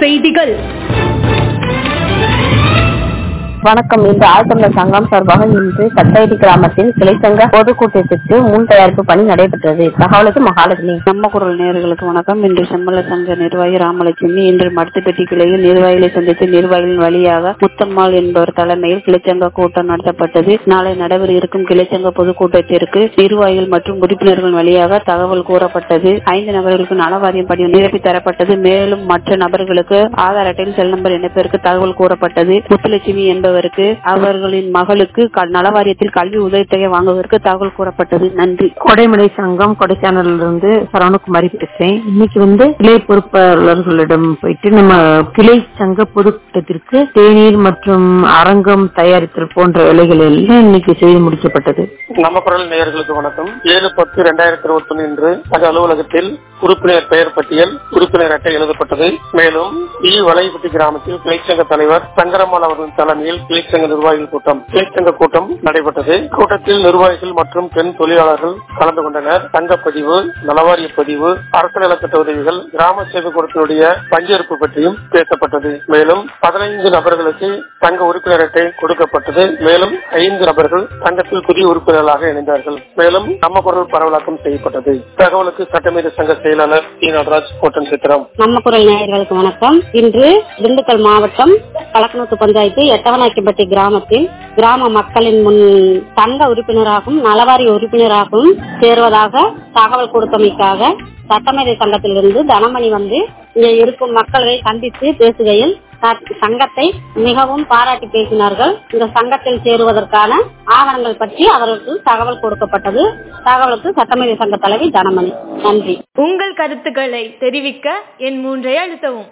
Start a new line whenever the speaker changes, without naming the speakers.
செய்திகள்
வணக்கம் இன்று ஆழ்த்தமிழர் சங்கம் சார்பாக இன்று கட்டையடி கிராமத்தில் கிளைச்சங்க பொதுக்கூட்டத்திற்கு முன் தயாரிப்பு பணி நடைபெற்றது தகவலுக்கு மகாலட்சுமி
நம்ம குரல் நேயர்களுக்கு வணக்கம் இன்று செம்மல சங்க நிர்வாகி ராமலட்சுமி இன்று மடத்துப்பட்டி கிளையில் நிர்வாகிகளை சந்தித்து நிர்வாகிகளின் வழியாக முத்தம்மாள் என்பவர் தலைமையில் கிளைச்சங்க கூட்டம் நடத்தப்பட்டது நாளை நடைபெற இருக்கும் கிளைச்சங்க பொதுக்கூட்டத்திற்கு நிர்வாகிகள் மற்றும் உறுப்பினர்கள் வழியாக தகவல் கூறப்பட்டது ஐந்து நபர்களுக்கு நலவாரியம் பணி நிரப்பி தரப்பட்டது மேலும் மற்ற நபர்களுக்கு ஆதார் அட்டையில் செல் நம்பர் இணைப்பதற்கு தகவல் கூறப்பட்டது முத்துலட்சுமி என்பவருக்கு அவர்களின் மகளுக்கு க- நலவாரியத்தில் கல்வி உதவித்தொகை வாங்குவதற்கு தகவல் கூறப்பட்டது நன்றி
கொடைமலை சங்கம் கொடைக்கானல்ல இருந்து சரவணகுமாரி பேசுறேன் இன்னைக்கு வந்து கிளை பொறுப்பாளர்களிடம் போயிட்டு நம்ம கிளை சங்க பொதுக்கூட்டத்திற்கு தேநீர் மற்றும் அரங்கம் தயாரித்தல் போன்ற வேலைகள் எல்லாம் இன்னைக்கு செய்து முடிக்கப்பட்டது
நம்ம குரல் நேயர்களுக்கு வணக்கம் ஏழு பத்து ரெண்டாயிரத்தி இருபத்தி ஒன்னு இன்று அந்த அலுவலகத்தில் உறுப்பினர் பெயர் பட்டியல் உறுப்பினர் அட்டை எழுதப்பட்டது மேலும் இ வலைப்பட்டி கிராமத்தில் கிளைச்சங்க தலைவர் சங்கரம்மாள் அவர்களின் தலைமையில் கிளைச்சங்க நிர்வாகிகள் கூட்டம் கிளைச்சங்க கூட்டம் நடைபெற்றது கூட்டத்தில் நிர்வாகிகள் மற்றும் பெண் தொழிலாளர்கள் கலந்து கொண்டனர் தங்கப்பதிவு நலவாரிய பதிவு அரசு நலத்திட்ட உதவிகள் கிராம சேவை கூடத்தினுடைய பங்கேற்பு பற்றியும் பேசப்பட்டது மேலும் பதினைந்து நபர்களுக்கு தங்க உறுப்பினர் அட்டை கொடுக்கப்பட்டது மேலும் ஐந்து நபர்கள் சங்கத்தில் புதிய உறுப்பினர்களாக இணைந்தார்கள் மேலும் நம்ம குரல் பரவலாக்கம் செய்யப்பட்டது தகவலுக்கு சட்டமீறி சங்க செயலாளர் டி நடராஜ் கோட்டன் சித்திரம்
நம்ம குரல் நேயர்களுக்கு வணக்கம் இன்று திண்டுக்கல் மாவட்டம் கலக்கநூத்து பஞ்சாயத்து எட்டவனாக்கிப்பட்டி கிராமத்தில் கிராம மக்களின் முன் சங்க உறுப்பினராகவும் நலவாரி உறுப்பினராகவும் சேர்வதாக தகவல் கொடுத்தமைக்காக சட்டமேதை சங்கத்திலிருந்து தனமணி வந்து இங்கே இருக்கும் மக்களை சந்தித்து பேசுகையில் ச- சங்கத்தை மிகவும் பாராட்டி பேசினார்கள் இந்த சங்கத்தில் சேருவதற்கான ஆவணங்கள் பற்றி அவர்களுக்கு தகவல் கொடுக்கப்பட்டது தகவலுக்கு சட்டமேதை சங்க தலைவி தனமணி நன்றி
உங்கள் கருத்துக்களை தெரிவிக்க என் மூன்றை அழுத்தவும்